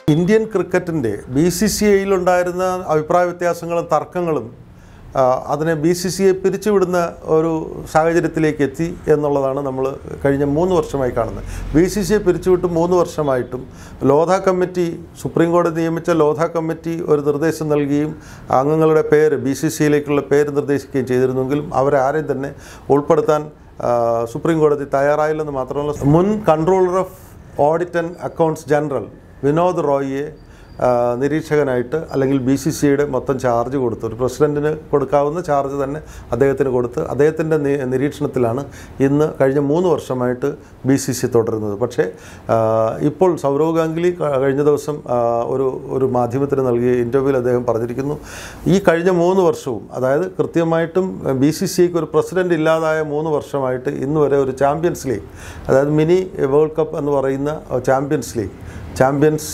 Indian ക്രിക്കറ്റിൻ്റെ B C C ഐയിലുണ്ടായിരുന്ന അഭിപ്രായ വ്യത്യാസങ്ങളും തർക്കങ്ങളും ആ, അതിനെ ബി സി സി ഐ പിരിച്ചുവിടുന്ന ഒരു സാഹചര്യത്തിലേക്ക് എത്തി എന്നുള്ളതാണ് നമ്മൾ കഴിഞ്ഞ മൂന്ന് വർഷമായി കാണുന്നത് ബി സി സി ഐ പിരിച്ചുവിട്ട് മൂന്ന് വർഷമായിട്ടും ലോധ കമ്മിറ്റി സുപ്രീം കോടതി നിയമിച്ച ലോധ കമ്മിറ്റി ഒരു നിർദ്ദേശം നൽകുകയും അംഗങ്ങളുടെ പേര് ബി സി സി ഐയിലേക്കുള്ള പേര് നിർദ്ദേശിക്കുകയും ചെയ്തിരുന്നെങ്കിലും അവരെ ആരെയും തന്നെ ഉൾപ്പെടുത്താൻ ആ, സുപ്രീം കോടതി തയ്യാറായില്ലെന്ന് മാത്രമല്ല മുൻ controller of audit and accounts general Vinod റോയിയെ ആ, നിരീക്ഷകനായിട്ട് അല്ലെങ്കിൽ ബി സി സിയുടെ മൊത്തം ചാർജ് കൊടുത്തു ഒരു പ്രസിഡന്റിന് കൊടുക്കാവുന്ന ചാർജ് തന്നെ അദ്ദേഹത്തിന് കൊടുത്ത് അദ്ദേഹത്തിൻ്റെ നി- നിരീക്ഷണത്തിലാണ് ഇന്ന് കഴിഞ്ഞ മൂന്ന് വർഷമായിട്ട് ബി സി സി തുടരുന്നത് പക്ഷേ ആ, ഇപ്പോൾ സൗരവ് ഗാംഗുലി ക- കഴിഞ്ഞ ദിവസം ആ, ഒരു ഒരു മാധ്യമത്തിന് നൽകിയ ഇൻ്റർവ്യൂവിൽ അദ്ദേഹം പറഞ്ഞിരിക്കുന്നു ഈ കഴിഞ്ഞ മൂന്ന് വർഷവും അതായത് കൃത്യമായിട്ടും ബി സി സി ഐക്ക് ഒരു പ്രസിഡന്റ് ഇല്ലാതായ മൂന്ന് വർഷമായിട്ട് ഇന്ന് വരെ ഒരു ചാമ്പ്യൻസ് ലീഗ് അതായത് മിനി വേൾഡ് കപ്പ് എന്ന് പറയുന്ന Champions League Champions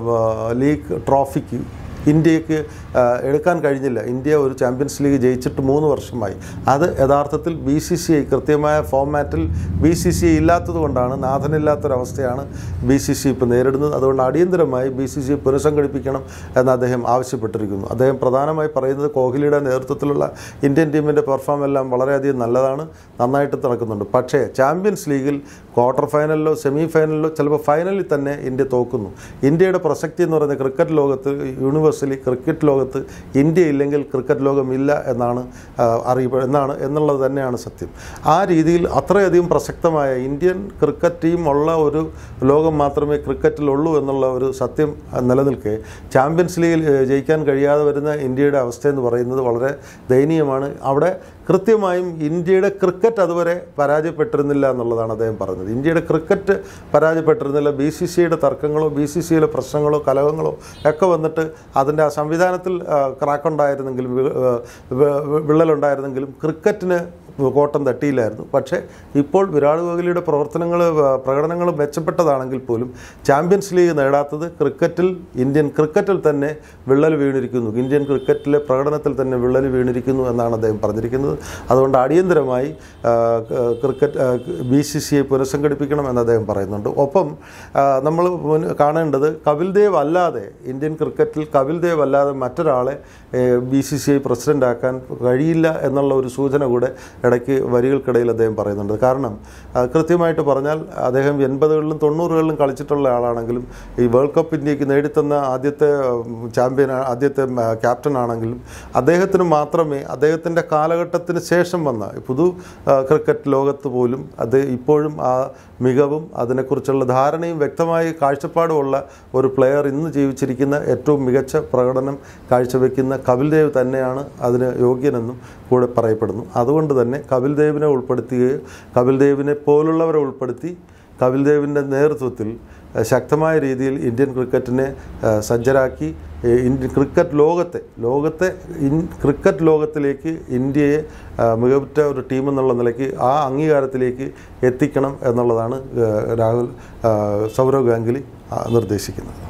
uh, League ട്രോഫിക്ക് ഇന്ത്യക്ക് ആ, എടുക്കാൻ കഴിഞ്ഞില്ല ഇന്ത്യ ഒരു ചാമ്പ്യൻസ് ലീഗ് ജയിച്ചിട്ട് മൂന്ന് വർഷമായി അത് യഥാർത്ഥത്തിൽ ബി സി സി ഐ കൃത്യമായ ഫോമാറ്റിൽ ബി സി സി ഐ ഇല്ലാത്തത് കൊണ്ടാണ് നാഥനില്ലാത്തൊരവസ്ഥയാണ് ബി സി സി ഇപ്പോൾ നേരിടുന്നത് അതുകൊണ്ട് അടിയന്തരമായി ബി സി സി പുനഃസംഘടിപ്പിക്കണം എന്ന് അദ്ദേഹം ആവശ്യപ്പെട്ടിരിക്കുന്നു അദ്ദേഹം പ്രധാനമായി പറയുന്നത് കോഹ്ലിയുടെ നേതൃത്വത്തിലുള്ള ഇന്ത്യൻ ടീമിൻ്റെ പെർഫോം എല്ലാം വളരെയധികം നല്ലതാണ് നന്നായിട്ട് നടക്കുന്നുണ്ട് പക്ഷേ ചാമ്പ്യൻസ് ലീഗിൽ ക്വാർട്ടർ ഫൈനലിലോ സെമി ഫൈനലിലോ ചിലപ്പോൾ ഫൈനലിൽ തന്നെ ഇന്ത്യ തോക്കുന്നു ഇന്ത്യയുടെ പ്രസക്തി എന്ന് പറയുന്നത് ക്രിക്കറ്റ് ലോകത്ത് യൂണിവേഴ്സലി ക്രിക്കറ്റ് ലോകത്ത് ഇന്ത്യ ഇല്ലെങ്കിൽ ക്രിക്കറ്റ് ലോകം ഇല്ല എന്നാണ് ആ, അറിയപ്പെ എന്നാണ് എന്നുള്ളത് തന്നെയാണ് സത്യം ആ രീതിയിൽ അത്രയധികം പ്രസക്തമായ ഇന്ത്യൻ ക്രിക്കറ്റ് ടീം ഉള്ള ഒരു ലോകം മാത്രമേ ക്രിക്കറ്റിലുള്ളൂ എന്നുള്ള ഒരു സത്യം ആ, നിലനിൽക്കെ ചാമ്പ്യൻസ് ലീഗിൽ ഏ, ജയിക്കാൻ കഴിയാതെ വരുന്ന ഇന്ത്യയുടെ അവസ്ഥ എന്ന് പറയുന്നത് വളരെ ദയനീയമാണ് അവിടെ കൃത്യമായും ഇന്ത്യയുടെ ക്രിക്കറ്റ് അതുവരെ പരാജയപ്പെട്ടിരുന്നില്ല എന്നുള്ളതാണ് അദ്ദേഹം പറഞ്ഞത് ഇന്ത്യയുടെ ക്രിക്കറ്റ് പരാജയപ്പെട്ടിരുന്നില്ല ബി സി സിയുടെ തർക്കങ്ങളോ ബി സി സിയിലെ പ്രശ്നങ്ങളോ കലഹങ്ങളോ ഒക്കെ വന്നിട്ട് അതിൻ്റെ ആ സംവിധാനത്തിൽ ക്രാക്കുണ്ടായിരുന്നെങ്കിലും വി- ആ, വി- വി- വിള്ളലുണ്ടായിരുന്നെങ്കിലും ക്രിക്കറ്റിന് കോട്ടം തട്ടിയില്ലായിരുന്നു പക്ഷേ ഇപ്പോൾ വിരാട് കോഹ്ലിയുടെ പ്രവർത്തനങ്ങൾ പ്രകടനങ്ങൾ മെച്ചപ്പെട്ടതാണെങ്കിൽ പോലും ചാമ്പ്യൻസ് ലീഗ് നേടാത്തത് ക്രിക്കറ്റിൽ ഇന്ത്യൻ ക്രിക്കറ്റിൽ തന്നെ വിള്ളൽ വീണിരിക്കുന്നു ഇന്ത്യൻ ക്രിക്കറ്റിലെ പ്രകടനത്തിൽ തന്നെ വിള്ളൽ വീണിരിക്കുന്നു എന്നാണ് അദ്ദേഹം പറഞ്ഞിരിക്കുന്നത് അതുകൊണ്ട് അടിയന്തരമായി ആ, ക- cricket B C C I പുനഃസംഘടിപ്പിക്കണം എന്ന് അദ്ദേഹം പറയുന്നുണ്ട് ഒപ്പം നമ്മൾ കാണേണ്ടത് കപിൽ ദേവ് അല്ലാതെ ഇന്ത്യൻ ക്രിക്കറ്റിൽ കപിൽ ദേവ് അല്ലാതെ മറ്റൊരാളെ B C C I president ആക്കാൻ കഴിയില്ല എന്നുള്ള ഒരു സൂചന കൂടെ ഇടയ്ക്ക് വരികൾക്കിടയിൽ അദ്ദേഹം പറയുന്നുണ്ട് കാരണം ആ, കൃത്യമായിട്ട് പറഞ്ഞാൽ അദ്ദേഹം എൺപതുകളിലും തൊണ്ണൂറുകളിലും കളിച്ചിട്ടുള്ള ആളാണെങ്കിലും ഈ വേൾഡ് കപ്പ് ഇന്ത്യക്ക് നേടിത്തന്ന ആദ്യത്തെ ചാമ്പ്യൻ ആദ്യത്തെ ആ, ക്യാപ്റ്റൻ ആണെങ്കിലും അദ്ദേഹത്തിന് മാത്രമേ അദ്ദേഹത്തിൻ്റെ കാലഘട്ടത്തിന് ശേഷം വന്ന ഈ പുതു ആ, ക്രിക്കറ്റ് ലോകത്ത് പോലും അത് ഇപ്പോഴും ആ മികവും അതിനെക്കുറിച്ചുള്ള ധാരണയും വ്യക്തമായ കാഴ്ചപ്പാടുമുള്ള ഒരു പ്ലെയർ ഇന്ന് ജീവിച്ചിരിക്കുന്ന ഏറ്റവും മികച്ച പ്രകടനം കാഴ്ചവെക്കുന്ന കപിൽ ദേവ് തന്നെയാണ് അതിന് യോഗ്യനെന്നും കൂടെ പറയപ്പെടുന്നു അതുകൊണ്ട് തന്നെ കപിൽ ദേവിനെ ഉൾപ്പെടുത്തുകയോ കപിൽ ദേവിനെ പോലുള്ളവരെ ഉൾപ്പെടുത്തി കപിൽ ദേവിൻ്റെ നേതൃത്വത്തിൽ അഹ് ശക്തമായ രീതിയിൽ ഇന്ത്യൻ ക്രിക്കറ്റിനെ അഹ് സജ്ജരാക്കി ഏഹ് ഇന്ത്യൻ ക്രിക്കറ്റ് ലോകത്തെ ലോകത്തെ ഇൻ ക്രിക്കറ്റ് ലോകത്തിലേക്ക് ഇന്ത്യയെ അഹ് മികവുറ്റ ഒരു ടീം എന്നുള്ള നിലയ്ക്ക് ആ അംഗീകാരത്തിലേക്ക് എത്തിക്കണം എന്നുള്ളതാണ് ഏഹ് രാഹുൽ ആഹ് സൗരവ് ഗാംഗുലി ആഹ് നിർദ്ദേശിക്കുന്നത്